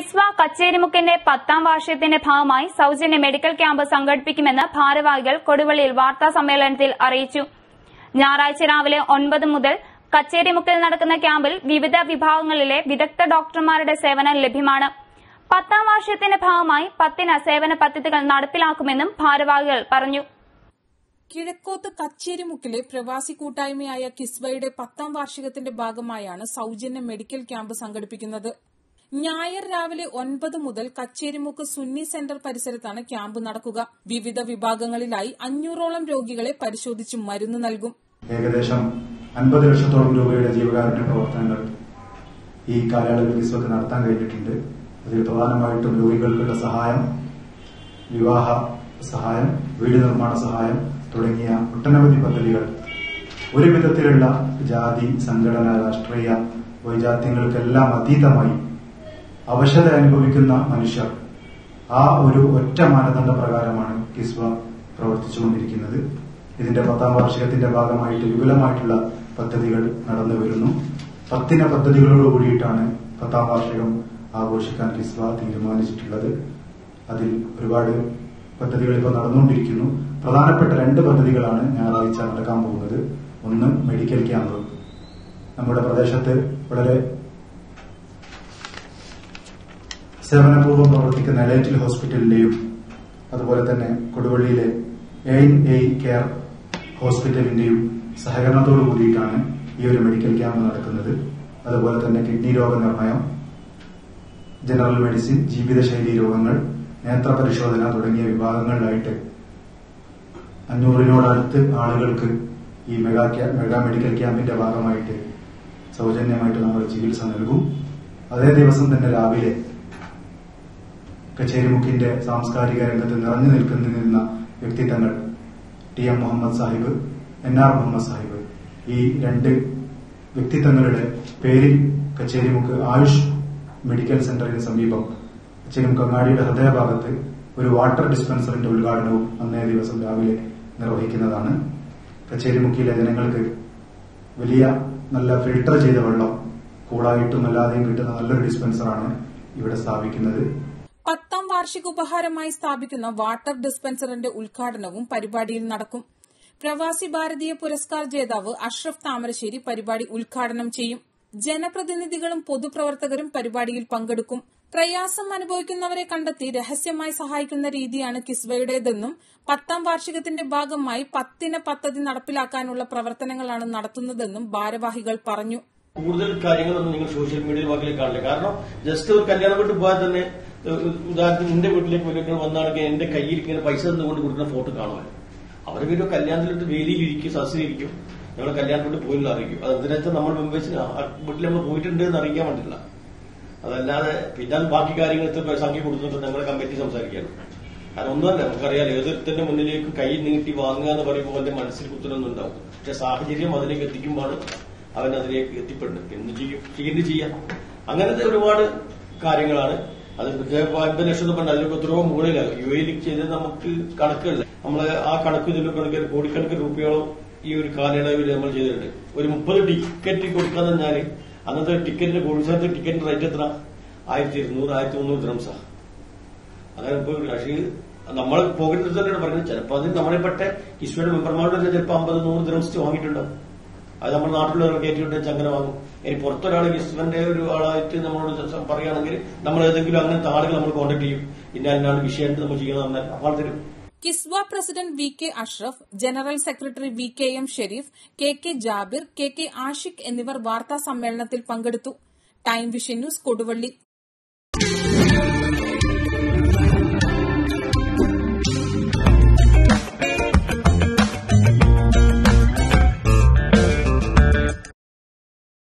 കിസ്വ കച്ചേരിമുക്കിന്റെ പത്താം വാർഷികത്തിന്റെ ഭാഗമായി സൌജന്യ മെഡിക്കൽ ക്യാമ്പ് സംഘടിപ്പിക്കുമെന്ന് ഭാരവാഹികൾ കൊടുവള്ളിയിൽ വാർത്താ സമ്മേളനത്തിൽ അറിയിച്ചു ഞായറാഴ്ച രാവിലെ ഒൻപത് മുതൽ കച്ചേരിമുക്കിൽ നടക്കുന്ന ക്യാമ്പിൽ വിവിധ വിഭാഗങ്ങളിലെ വിദഗ്ധ ഡോക്ടർമാരുടെ സേവനം ലഭ്യമാണ് പത്താം വാർഷികത്തിന്റെ ഭാഗമായി പത്തിന് സേവന പദ്ധതികൾ നടപ്പിലാക്കുമെന്നും ഭാരവാഹികൾ പറഞ്ഞു കിഴക്കോത്ത് കച്ചേരിമുക്കിലെ പ്രവാസി കൂട്ടായ്മയായ കിസ്വയുടെ പത്താം വാർഷികത്തിന്റെ ഭാഗമായാണ് സൌജന്യ മെഡിക്കൽ ക്യാമ്പ് സംഘടിപ്പിക്കുന്നത് ഞായർ രാവിലെ ഒൻപത് മുതൽ കച്ചേരിമുക്ക് സുന്നി സെന്റർ പരിസരത്താണ് ക്യാമ്പ് നടക്കുക വിവിധ വിഭാഗങ്ങളിലായി അഞ്ഞൂറോളം രോഗികളെ പരിശോധിച്ച് മരുന്ന് നൽകും ഏകദേശം അൻപത് ലക്ഷത്തോളം രൂപയുടെ ജീവകാരുണ്യ പ്രവർത്തനങ്ങൾ ഈ കാലയളവിൽ കിസ്വക്ക് നടത്താൻ കഴിഞ്ഞിട്ടുണ്ട് അതിൽ പ്രധാനമായിട്ടും രോഗികൾക്കുള്ള സഹായം വിവാഹ സഹായം വീട് നിർമ്മാണ സഹായം തുടങ്ങിയ ഒട്ടനവധി പദ്ധതികൾ ഒരു വിധത്തിലുള്ള ജാതി സംഘടന രാഷ്ട്രീയ വൈജാത്യങ്ങൾക്കെല്ലാം അതീതമായി അവശത അനുഭവിക്കുന്ന മനുഷ്യർ ആ ഒരു ഒറ്റ മാനദണ്ഡ പ്രകാരമാണ് കിസ്വ പ്രവർത്തിച്ചുകൊണ്ടിരിക്കുന്നത് ഇതിന്റെ പത്താം വാർഷികത്തിന്റെ ഭാഗമായിട്ട് വിപുലമായിട്ടുള്ള പദ്ധതികൾ നടന്നു വരുന്നു പത്തിന പദ്ധതികളോട് കൂടിയിട്ടാണ് പത്താം വാർഷികം ആഘോഷിക്കാൻ കിസ്വ തീരുമാനിച്ചിട്ടുള്ളത് അതിൽ ഒരുപാട് പദ്ധതികൾ ഇപ്പോൾ നടന്നുകൊണ്ടിരിക്കുന്നു പ്രധാനപ്പെട്ട രണ്ട് പദ്ധതികളാണ് ഞായറാഴ്ച നടക്കാൻ പോകുന്നത് ഒന്ന് മെഡിക്കൽ ക്യാമ്പ് നമ്മുടെ പ്രദേശത്ത് വളരെ സേവനപൂർവ്വം പ്രവർത്തിക്കുന്ന എലൈറ്റിൽ ഹോസ്പിറ്റലിന്റെയും അതുപോലെ തന്നെ കൊടുവള്ളിയിലെ എയിൻ എ കെയർ ഹോസ്പിറ്റലിന്റെയും സഹകരണത്തോടു കൂടിയിട്ടാണ് ഈ ഒരു മെഡിക്കൽ ക്യാമ്പ് നടക്കുന്നത് അതുപോലെ തന്നെ കിഡ്നി രോഗനിർണയം ജനറൽ മെഡിസിൻ ജീവിതശൈലി രോഗങ്ങൾ നേത്ര പരിശോധന തുടങ്ങിയ വിഭാഗങ്ങളിലായിട്ട് അഞ്ഞൂറിനോടടുത്ത് ആളുകൾക്ക് ഈ മെഗാ ക്യാ- മെഗാ മെഡിക്കൽ ക്യാമ്പിന്റെ ഭാഗമായിട്ട് സൗജന്യമായിട്ട് നമ്മൾ ചികിത്സ നൽകും അതേ ദിവസം തന്നെ രാവിലെ കച്ചേരിമുക്കിന്റെ സാംസ്കാരിക രംഗത്ത് നിറഞ്ഞു നിൽക്കുന്ന വ്യക്തിത്വങ്ങൾ T M Muhammad Sahib N R Muhammad Sahib ഈ രണ്ട് വ്യക്തിത്വങ്ങളുടെ പേരിൽ കച്ചേരിമുക്ക് ആയുഷ് മെഡിക്കൽ സെന്ററിന് സമീപം കച്ചേരിമുക്ക് അങ്ങാടിയുടെ ഹൃദയഭാഗത്ത് ഒരു വാട്ടർ ഡിസ്പെൻസറിന്റെ ഉദ്ഘാടനവും അന്നേ ദിവസം രാവിലെ നിർവഹിക്കുന്നതാണ് കച്ചേരിമുക്കിയിലെ ജനങ്ങൾക്ക് വലിയ നല്ല ഫിൽട്ടർ ചെയ്ത വെള്ളം കൂളായിട്ടും അല്ലാതെയും കിട്ടുന്ന നല്ലൊരു ഡിസ്പെൻസറാണ് ഇവിടെ സ്ഥാപിക്കുന്നത് പത്താം വാർഷിക ഉപഹാരമായി സ്ഥാപിക്കുന്ന വാട്ടർ ഡിസ്പെൻസറിന്റെ ഉദ്ഘാടനവും പരിപാടിയിൽ നടക്കും പ്രവാസി ഭാരതീയ പുരസ്കാർ ജേതാവ് അഷ്റഫ് താമരശ്ശേരി പരിപാടി ഉദ്ഘാടനം ചെയ്യും ജനപ്രതിനിധികളും പൊതുപ്രവർത്തകരും പരിപാടിയിൽ പങ്കെടുക്കും പ്രയാസം അനുഭവിക്കുന്നവരെ കണ്ടെത്തി രഹസ്യമായി സഹായിക്കുന്ന രീതിയാണ് കിസ്വയുടേതെന്നും പത്താം വാർഷികത്തിന്റെ ഭാഗമായി പത്തിന പദ്ധതി നടപ്പിലാക്കാനുള്ള പ്രവർത്തനങ്ങളാണ് നടത്തുന്നതെന്നും ഭാരവാഹികൾ പറഞ്ഞു കൂടുതൽ കാര്യങ്ങളൊന്നും നിങ്ങൾ സോഷ്യൽ മീഡിയയിൽ വാക്കിൽ കാണില്ല കാരണം ജസ്റ്റ് ഒരു കല്യാണം വീട്ടിൽ പോയാൽ തന്നെ ഏഹ്, ഉദാഹരണത്തിന് എന്റെ വീട്ടിലേക്ക് വലിയ വന്നാണെങ്കിൽ എന്റെ കയ്യിൽ ഇങ്ങനെ പൈസ തന്നുകൊണ്ട് കൊടുക്കുന്ന ഫോട്ടോ കാണുമല്ലോ അവർ വീഡിയോ കല്യാണത്തിലിട്ട് വേദിയിലിരിക്കും സസ്യയിരിക്കും ഞങ്ങൾ കല്യാണത്തിൽ പോയില്ല അറിയിക്കും അത് എന്തിനാച്ചാൽ നമ്മൾ മെമ്പേഴ്സിന് ആ വീട്ടിൽ നമ്മൾ പോയിട്ടുണ്ട് എന്ന് അറിയിക്കാൻ പറ്റില്ല അതല്ലാതെ പിന്നെ അത് ബാക്കി കാര്യങ്ങൾ സംഖ്യ കൊടുത്തിട്ട് ഞങ്ങളുടെ കമ്മിറ്റി സംസാരിക്കുകയാണ് കാരണം ഒന്നുമല്ല നമുക്കറിയാം ഏതൊരുത്തന്റെ മുന്നിലേക്ക് കൈ നീട്ടി വാങ്ങുക എന്ന് പറയുമ്പോൾ അവന്റെ മനസ്സിൽ കുത്തലൊന്നും ഉണ്ടാവും പക്ഷെ സാഹചര്യം അതിലേക്ക് എത്തിക്കുമ്പോൾ അവൻ അതിലേക്ക് എത്തിപ്പെടുന്നത് എന്ത് ചെയ്യും ചെയ്യുന്നത് ചെയ്യാം അങ്ങനത്തെ ഒരുപാട് കാര്യങ്ങളാണ് അത് അൻപത് ലക്ഷം രൂപ ഉണ്ട് അതിലൊക്കെ എത്രയോ മുകളിലാണ് യു എയിൽ ചെയ്ത് നമുക്ക് കണക്കുകളില്ല നമ്മൾ ആ കണക്ക് ഇതിലൊക്കെ കണക്കിൽ കോടിക്കണക്കിന് രൂപയോളം ഈ ഒരു കാലയളവിൽ നമ്മൾ ചെയ്തിട്ടുണ്ട് ഒരു മുപ്പത് ടിക്കറ്റ് കൊടുക്കാന്ന് പറഞ്ഞാല് അന്നത്തെ ടിക്കറ്റിന്റെ കോഴിസ്ഥാനത്തെ ടിക്കറ്റിന്റെ റേറ്റ് എത്ര ആയിരത്തി ഇരുന്നൂറ് ആയിരത്തി മുന്നൂറ് ദ്രംസാ അതാണ് ഇപ്പൊ പക്ഷേ നമ്മൾ പോകരുത് തന്നെയാണ് പറയുന്നത് ചിലപ്പോൾ അത് നമ്മളെ പെട്ട ഈശ്വര മെമ്പർമാരുടെ തന്നെ ചിലപ്പോൾ അമ്പത് നൂറ് ദ്രംസ് വാങ്ങിയിട്ടുണ്ടാവും അത് നമ്മുടെ നാട്ടിലുള്ളവർ കയറ്റിയിട്ട് അങ്ങനെ വാങ്ങും ഇനി പുറത്തൊരാൾ ഈശ്വരന്റെ ഒരു ആളായിട്ട് നമ്മളോട് സ- പറയുകയാണെങ്കിൽ നമ്മൾ ഏതെങ്കിലും അങ്ങനത്തെ ആളുകൾ നമ്മൾ കോൺടാക്ട് ചെയ്യും ഇന്ന അതിനാണ് വിഷയമായിട്ട് നമ്മൾ ചെയ്യണമെന്ന് പറഞ്ഞാൽ ആൾ തരും Kiswa president V K Ashraf general secretary V K M Sherif K K Jabir K K Ashiq എന്നിവർ വാർത്താ സമ്മേളനത്തിൽ പങ്കെടുത്തു ടൈം വിഷൻ ന്യൂസ് കൊടുവള്ളി